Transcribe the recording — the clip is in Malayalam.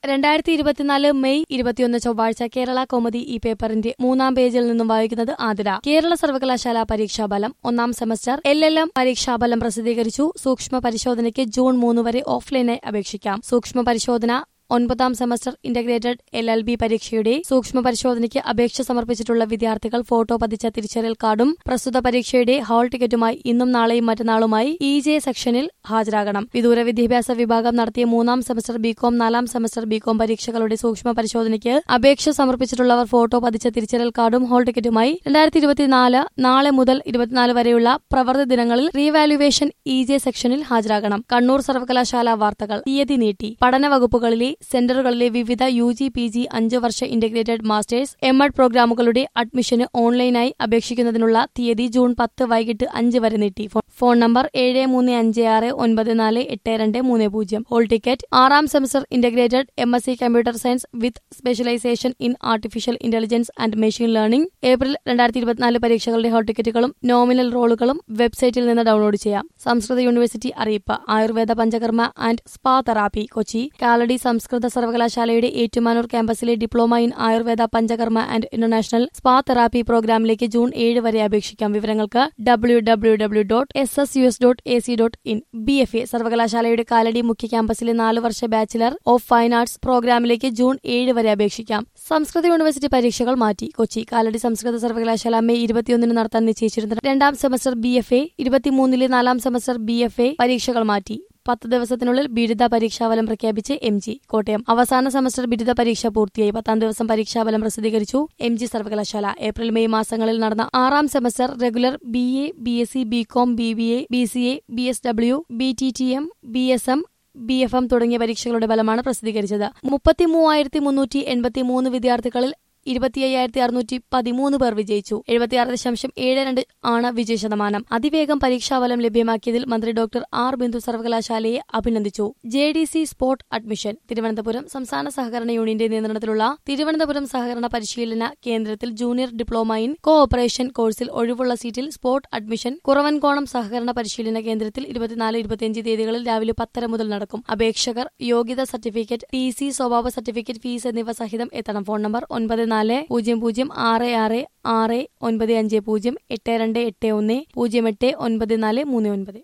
രണ്ടായിരത്തി ഇരുപത്തിനാല് മെയ് ഇരുപത്തിയൊന്ന് ചൊവ്വാഴ്ച കേരള കോമഡി ഈ പേപ്പറിന്റെ മൂന്നാം പേജിൽ നിന്നും വായിക്കുന്നത് ആതിര കേരള സർവകലാശാല പരീക്ഷാഫലം ഒന്നാം സെമസ്റ്റർ എൽ എൽ എം പരീക്ഷാഫലം പ്രസിദ്ധീകരിച്ചു സൂക്ഷ്മ പരിശോധനയ്ക്ക് ജൂൺ മൂന്ന് വരെ ഓഫ്ലൈനായി അപേക്ഷിക്കാം സൂക്ഷ്മ പരിശോധന ഒൻപതാം semester integrated L L B പരീക്ഷയുടെ സൂക്ഷ്മ പരിശോധനയ്ക്ക് അപേക്ഷ സമർപ്പിച്ചിട്ടുള്ള വിദ്യാർത്ഥികൾ ഫോട്ടോ പതിച്ച തിരിച്ചറിയൽ കാർഡും പ്രസ്തുത പരീക്ഷയുടെ ഹാൾ ടിക്കറ്റുമായി ഇന്നും നാളെയും മറ്റന്നാളുമായി ഇ ജെ സെക്ഷനിൽ ഹാജരാകണം വിദൂര വിദ്യാഭ്യാസ വിഭാഗം നടത്തിയ മൂന്നാം സെമസ്റ്റർ ബികോം നാലാം സെമസ്റ്റർ ബികോം പരീക്ഷകളുടെ സൂക്ഷ്മ പരിശോധനയ്ക്ക് അപേക്ഷ സമർപ്പിച്ചിട്ടുള്ളവർ ഫോട്ടോ പതിച്ച തിരിച്ചറിയൽ കാർഡും ഹാൾ ടിക്കറ്റുമായി രണ്ടായിരത്തി ഇരുപത്തിനാല് നാളെ മുതൽ ഇരുപത്തിനാല് വരെയുള്ള പ്രവൃത്തി ദിനങ്ങളിൽ റീവാലുവേഷൻ ഇ ജെ സെക്ഷനിൽ ഹാജരാകണം കണ്ണൂർ സർവകലാശാല വാർത്തകൾ തീയതി നീട്ടി പഠന വകുപ്പുകളിലെ സെന്ററുകളിലെ വിവിധ യു ജി പി ജി അഞ്ച് വർഷ ഇന്റഗ്രേറ്റഡ് മാസ്റ്റേഴ്സ് എം എഡ് പ്രോഗ്രാമുകളുടെ അഡ്മിഷന് ഓൺലൈനായി അപേക്ഷിക്കുന്നതിനുള്ള തീയതി ജൂൺ പത്ത് വൈകിട്ട് അഞ്ച് വരെ നീട്ടി ഫോ- ഫോൺ നമ്പർ ഏഴ് മൂന്ന് അഞ്ച് ആറ് ഒൻപത് നാല് എട്ട് രണ്ട് മൂന്ന് പൂജ്യം ഹോൾ ടിക്കറ്റ് ആറാം semester integrated M S C computer science with specialisation in artificial intelligence and machine learning April രണ്ടായിരത്തി ഇരുപത്തിനാല് പരീക്ഷകളുടെ ഹോൾ ടിക്കറ്റുകളും നോമിനൽ റോളുകളും വെബ്സൈറ്റിൽ നിന്ന് ഡൗൺലോഡ് ചെയ്യാം സംസ്കൃത യൂണിവേഴ്സിറ്റി അറിയിപ്പ് Ayurveda Panchakarma and spa therapy Kochi Kalady സംസ്കൃത സർവകലാശാലയുടെ ഏറ്റുമാനൂർ ക്യാമ്പസിലെ diploma in Ayurveda Panchakarma and international spa therapy പ്രോഗ്രാമിലേക്ക് ജൂൺ ഏഴ് വരെ അപേക്ഷിക്കാം വിവരങ്ങൾക്ക് W W W dot S S U S dot A C dot in B F A സർവകലാശാലയുടെ കാലടി മുഖ്യ ക്യാമ്പസിലെ നാല് വർഷ ബാച്ചിലർ ഓഫ് ഫൈൻ ആർട്സ് പ്രോഗ്രാമിലേക്ക് ജൂൺ ഏഴ് വരെ അപേക്ഷിക്കാം സംസ്കൃത യൂണിവേഴ്സിറ്റി പരീക്ഷകൾ മാറ്റി കൊച്ചി കാലടി സംസ്കൃത സർവകലാശാല മെയ് ഇരുപത്തിയൊന്നിന് നടത്താൻ നിശ്ചയിച്ചിരുന്ന രണ്ടാം സെമസ്റ്റർ ബി എഫ് എ ഇരുപത്തിമൂന്നിലെ നാലാം സെമസ്റ്റർ ബി എഫ് എ പരീക്ഷകൾ മാറ്റി പത്ത് ദിവസത്തിനുള്ളിൽ ബിരുദ പരീക്ഷാഫലം പ്രഖ്യാപിച്ച് എം ജി കോട്ടയം അവസാന സെമസ്റ്റർ ബിരുദ പരീക്ഷ പൂർത്തിയായി പത്താം ദിവസം പരീക്ഷാഫലം പ്രസിദ്ധീകരിച്ചു എം ജി സർവകലാശാല ഏപ്രിൽ മെയ് മാസങ്ങളിൽ നടന്ന ആറാം semester regular B A B S C B Com B B A B C A B S W B T T M B S M B F M തുടങ്ങിയ പരീക്ഷകളുടെ ഫലമാണ് പ്രസിദ്ധീകരിച്ചത് മുപ്പത്തി മൂവായിരത്തി മുന്നൂറ്റി എൺപത്തി മൂന്ന് വിദ്യാർത്ഥികളിൽ ഇരുപത്തി അയ്യായിരത്തി അറുന്നൂറ്റി പതിമൂന്ന് പേർ വിജയിച്ചു എഴുപത്തിയാറ് ദശാംശം ഏഴ് രണ്ട് ആണ് വിജയ ശതമാനം അതിവേഗം പരീക്ഷാഫലം ലഭ്യമാക്കിയതിൽ മന്ത്രി ഡോക്ടർ ആർ ബിന്ദു സർവകലാശാലയെ അഭിനന്ദിച്ചു J D C spot admission Thiruvananthapuram സംസ്ഥാന സഹകരണ യൂണിയന്റെ നിയന്ത്രണത്തിലുള്ള തിരുവനന്തപുരം സഹകരണ പരിശീലന കേന്ദ്രത്തിൽ junior diploma in cooperation കോഴ്സിൽ ഒഴിവുള്ള സീറ്റിൽ സ്പോർട്ട് അഡ്മിഷൻ കുറവൻകോണം സഹകരണ പരിശീലന കേന്ദ്രത്തിൽ ഇരുപത്തിനാല് ഇരുപത്തിയഞ്ച് തീയതികളിൽ രാവിലെ പത്തര മുതൽ നടക്കും അപേക്ഷകർ യോഗ്യത സർട്ടിഫിക്കറ്റ് ടി സി സ്വഭാവ സർട്ടിഫിക്കറ്റ് ഫീസ് എന്നിവ സഹിതം എത്തണം ഫോൺ നമ്പർ ഒൻപത് നാല് പൂജ്യം പൂജ്യം ആറ് ആറ് ആറ് ഒൻപത് അഞ്ച് പൂജ്യം എട്ട് രണ്ട് എട്ട് ഒന്ന് പൂജ്യം എട്ട് ഒൻപത് നാല് മൂന്ന് ഒൻപത്